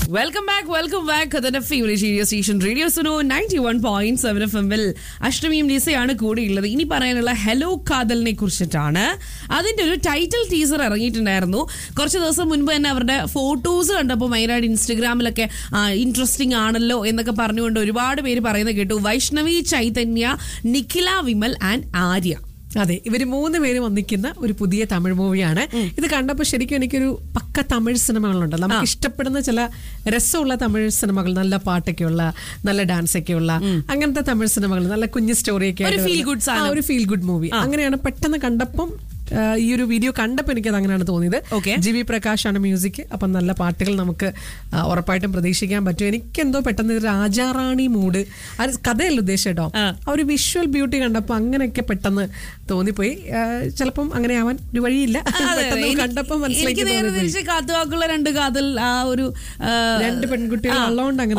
Welcome back welcome back അതിന്റെ favourite radio station radio Suno ninety one point seven F എമ്മിൽ അഷ്ടമിയും ലിസയാണ് കൂടെയുള്ളത് ഇനി പറയാനുള്ള ഹലോ കാതലിനെ കുറിച്ചിട്ടാണ് അതിന്റെ ഒരു ടൈറ്റിൽ ടീസർ ഇറങ്ങിയിട്ടുണ്ടായിരുന്നു കുറച്ച് ദിവസം മുൻപ് തന്നെ അവരുടെ ഫോട്ടോസ് കണ്ടപ്പോൾ മൈനാട് ഇൻസ്റ്റഗ്രാമിലൊക്കെ ഇൻട്രസ്റ്റിംഗ് ആണല്ലോ എന്നൊക്കെ പറഞ്ഞുകൊണ്ട് ഒരുപാട് പേര് പറയുന്നത് കേട്ടു വൈഷ്ണവി ചൈതന്യ നിഖില വിമൽ ആൻഡ് ആര്യ അതെ ഇവര് മൂന്ന് പേരും ഒന്നിക്കുന്ന ഒരു പുതിയ തമിഴ് മൂവിയാണ് ഇത് കണ്ടപ്പോൾ ശരിക്കും എനിക്കൊരു പക്ക തമിഴ് സിനിമകളുണ്ട് നമുക്ക് ഇഷ്ടപ്പെടുന്ന ചില രസമുള്ള തമിഴ് സിനിമകൾ നല്ല പാട്ടൊക്കെയുള്ള നല്ല ഡാൻസ് ഒക്കെയുള്ള അങ്ങനത്തെ തമിഴ് സിനിമകൾ നല്ല കുഞ്ഞു സ്റ്റോറിയൊക്കെ ഒരു ആയിട്ട് feel വരുന്ന- good ആ, സാധനം. ഒരു ഫീൽ ഗുഡ് മൂവി അങ്ങനെയാണ് പെട്ടെന്ന് കണ്ടപ്പം ആ, ഈ ഒരു വീഡിയോ കണ്ടപ്പോൾ എനിക്കത് അങ്ങനെയാണ് തോന്നിയത് Okay. ജി വി പ്രകാശാണ് മ്യൂസിക് അപ്പം നല്ല പാട്ടുകൾ നമുക്ക് ആ, ഉറപ്പായിട്ടും പ്രതീക്ഷിക്കാൻ പറ്റും എനിക്കെന്തോ പെട്ടെന്ന് ഇത് രാജാറാണി മൂഡ് അത് കഥയല്ല ഉദ്ദേശം കേട്ടോ ആ. ആ ഒരു വിഷ്വൽ ബ്യൂട്ടി കണ്ടപ്പോൾ അങ്ങനെയൊക്കെ പെട്ടെന്ന് തോന്നിപ്പോയി ആ, ചിലപ്പം അങ്ങനെ ആവാൻ ഒരു വഴിയില്ല പെട്ടെന്ന് കണ്ടപ്പോൾ എനിക്ക് മനസ്സിലാക്കി നേരെ തോന്നിപ്പോയി തിരിച്ച് കാത്തുവാക്കുള്ള രണ്ട് കാതൽ ആ ഒരു ആ, രണ്ട് പെൺകുട്ടികൾ ആ. ഉള്ളതുകൊണ്ട് അങ്ങനെ